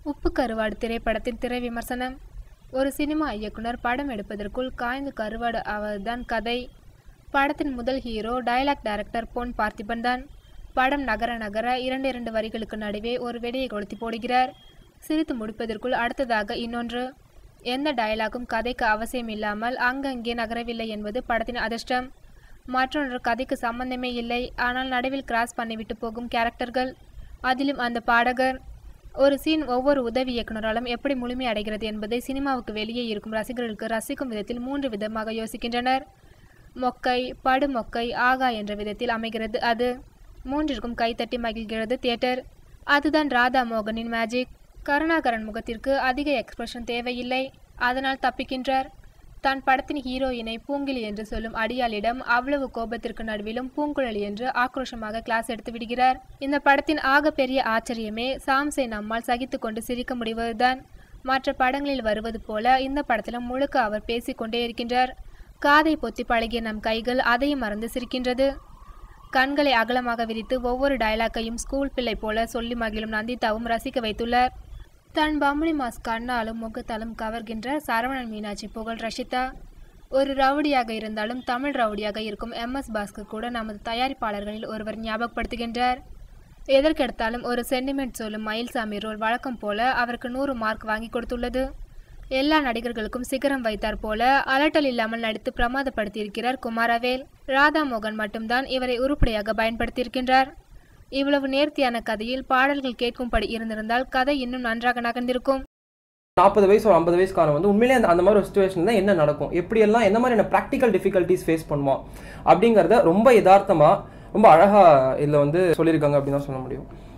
உப்பு கருவாடு திரைப்படத்தின் திரை விமர்சனம் ஒரு சினிமா இயக்குனர் படம் எடுப்பதற்குள் காய்ந்து கருவாடு ஆவதுதான் கதை படத்தின் முதல் ஹீரோ டயலாக் டைரக்டர் பொன் பார்த்திபன் தான் படம் நகர நகர இரண்டு இரண்டு வரிகளுக்கு நடுவே ஒரு வெடியை கொளுத்தி போடுகிறார் சிரித்து முடிப்பதற்குள் அடுத்ததாக இன்னொன்று எந்த டயலாகும் கதைக்கு அவசியம் இல்லாமல் அங்கங்கே நகரவில்லை என்பது படத்தின் அதிர்ஷ்டம் மற்றொன்று கதைக்கு சம்பந்தமே இல்லை ஆனால் நடுவில் கிராஸ் பண்ணிவிட்டு போகும் கேரக்டர்கள் அதிலும் அந்த பாடகர் ஒரு சீன் ஒவ்வொரு உதவி இயக்குனராலும் எப்படி முழுமை அடைகிறது என்பதை சினிமாவுக்கு வெளியே இருக்கும் ரசிகர்களுக்கு ரசிக்கும் விதத்தில் மூன்று விதமாக யோசிக்கின்றனர் மொக்கை படுமொக்கை ஆகா என்ற விதத்தில் அமைகிறது அது மூன்றிற்கும் கைத்தட்டி மகிழ்கிறது தியேட்டர் அதுதான் ராதா மோகனின் மேஜிக் கருணாகரன் முகத்திற்கு அதிக எக்ஸ்பிரஷன் தேவையில்லை அதனால் தப்பிக்கின்றார் தன் படத்தின் ஹீரோயினை பூங்கிலி என்று சொல்லும் அடியாளிடம் அவ்வளவு கோபத்திற்கு நடுவிலும் பூங்குழலி என்று ஆக்ரோஷமாக கிளாஸ் எடுத்து விடுகிறார் இந்த படத்தின் ஆகப்பெரிய ஆச்சரியமே சாம்சை நம்மால் சகித்து கொண்டு சிரிக்க முடிவதுதான் மற்ற படங்களில் வருவது போல இந்த படத்திலும் முழுக்க அவர் பேசிக்கொண்டே இருக்கின்றார் காதை பொத்தி பழகிய நம் கைகள் அதையும் மறந்து சிரிக்கின்றது கண்களை அகலமாக விரித்து ஒவ்வொரு டயலாக்கையும் ஸ்கூல் பிள்ளை போல சொல்லி மகிழும் நந்திதாவும் ரசிக்க வைத்துள்ளார் தன் பம்பளி மாஸ் கண்ணாலும் முகத்தாலும் கவர்கின்ற சரவணன் மீனாட்சி புகழ் ரஷிதா ஒரு ரவுடியாக இருந்தாலும் தமிழ் ரவுடியாக இருக்கும் எம் எஸ் பாஸ்கர் கூட நமது தயாரிப்பாளர்களில் ஒருவர் ஞாபகப்படுத்துகின்றார் எதற்கெடுத்தாலும் ஒரு சென்டிமெண்ட் சொல்லும் மயில்சாமி ரோல் வழக்கம் போல அவருக்கு நூறு மார்க் வாங்கி கொடுத்துள்ளது எல்லா நடிகர்களுக்கும் சிகரம் வைத்தார் போல அலட்டல் இல்லாமல் நடித்து பிரமாதப்படுத்தியிருக்கிறார் குமாரவேல் ராதா மோகன் மட்டும்தான் இவரை உருப்படியாக பயன்படுத்தியிருக்கின்றார் இவ்வளவு நேர்த்தியான கதையில் பாடல்கள் கேட்கும்படி இருந்திருந்தால் கதை இன்னும் நன்றாக நகர்ந்திருக்கும் நாற்பது வயசு ஒரு ஐம்பது வயசுக்காரன் வந்து உண்மையிலே அந்த அந்த மாதிரி ஒரு சுச்சுவேஷன் தான் என்ன நடக்கும் எப்படியெல்லாம் எந்த மாதிரியான ப்ராக்டிக்கல் டிஃபிகல்ட்டிஸ் ஃபேஸ் பண்ணுவோம் அப்படிங்கிறத ரொம்ப யதார்த்தமாக ரொம்ப அழகாக இதில் வந்து சொல்லியிருக்காங்க அப்படின்னு தான் சொல்ல முடியும்